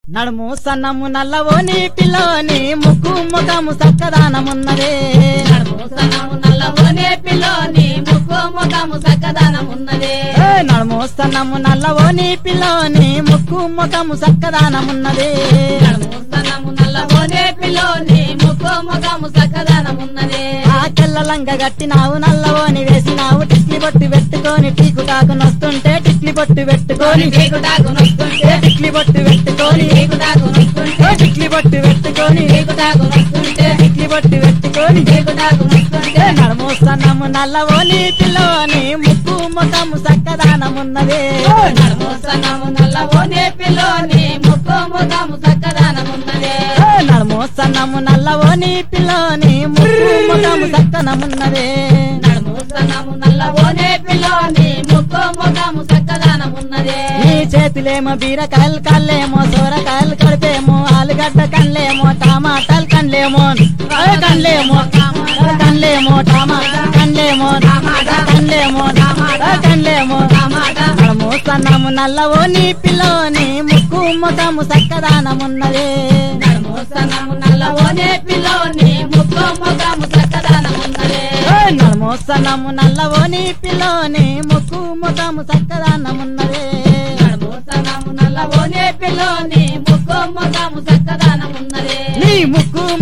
నడుము సన్నము నల్లవోని పిల్లోని ముక్కు ముఖము సక్కదానమున్నదే నడుము సన్నము నల్లవోనే పిల్లోని ముక్కు ముఖము సక్కదనమున్నదే ఏ నడుము సన్నము నల్లవోని పిల్లోని ముక్కు ముఖము సక్కదానమున్నదే నడుము సన్నము నల్లవోనే పిల్లోని ముక్కు ముఖము సక్కదనమున్నదే ఆ లంగ గట్టినావు నల్లవోని వేసినావు టిక్లి బొట్టు పెట్టుకొని టీకు టాకు నొస్తుంటే టిక్లి బొట్టు పెట్టుకొని నీకుటాకు నొస్తుంటే టిక్లి బొట్టు పెట్టుకొని నీకుటాకు నొస్తుంటే టిక్లి బొట్టు పెట్టుకొని నీకుటాకు నొస్తుంటే టిక్లి బొట్టు పెట్టుకొని నీకుటాకు నొస్తుంటే నడుమోస్తన్నము నల్లవోని పిల్లోని ముక్కు ముఖము సక్కదానమున్నదే నడుము సన్నము నల్లవోనే పిల్లోని ముక్కు ముఖము సక్కదనమున్నదే నడుమోస్తన్నము నల్లవోని పిల్లోని ముక్కు ముఖము సక్కనమున్నదే నడుము సన్నము నల్లవోనే పిల్లోని ముక్కు ముఖము సక్కదనమున్నదే నీ చేతిలేమో బీరకాయలు కళ్ళేమో సోరకాయలు కడిపేమో ఆలుగడ్డ కండ్లేమో టమాటాలు కండ్లేమో అరే కండ్లేమో అరే కండ్లేమో టమాటా కండ్లేమో టమాటా కండ్లేమో అరే కండ్లేమో టమాటా నడము సన్నము నల్లవో నీ పిల్లోని ముక్కు ముఖము సక్కదానమున్నదే నడుము సన్నము నల్లవోనే పిల్లోని ముక్కు ముఖము సక్కదనమున్నదే నడము సన్నము నల్లవో నీ పిల్లోని ముక్కు ముఖము సక్కదానమున్నదే నడుము సన్నము నల్లవోనే పిల్లోని ముక్కు ముఖము సక్కదనమున్నదే నీ ముక్కు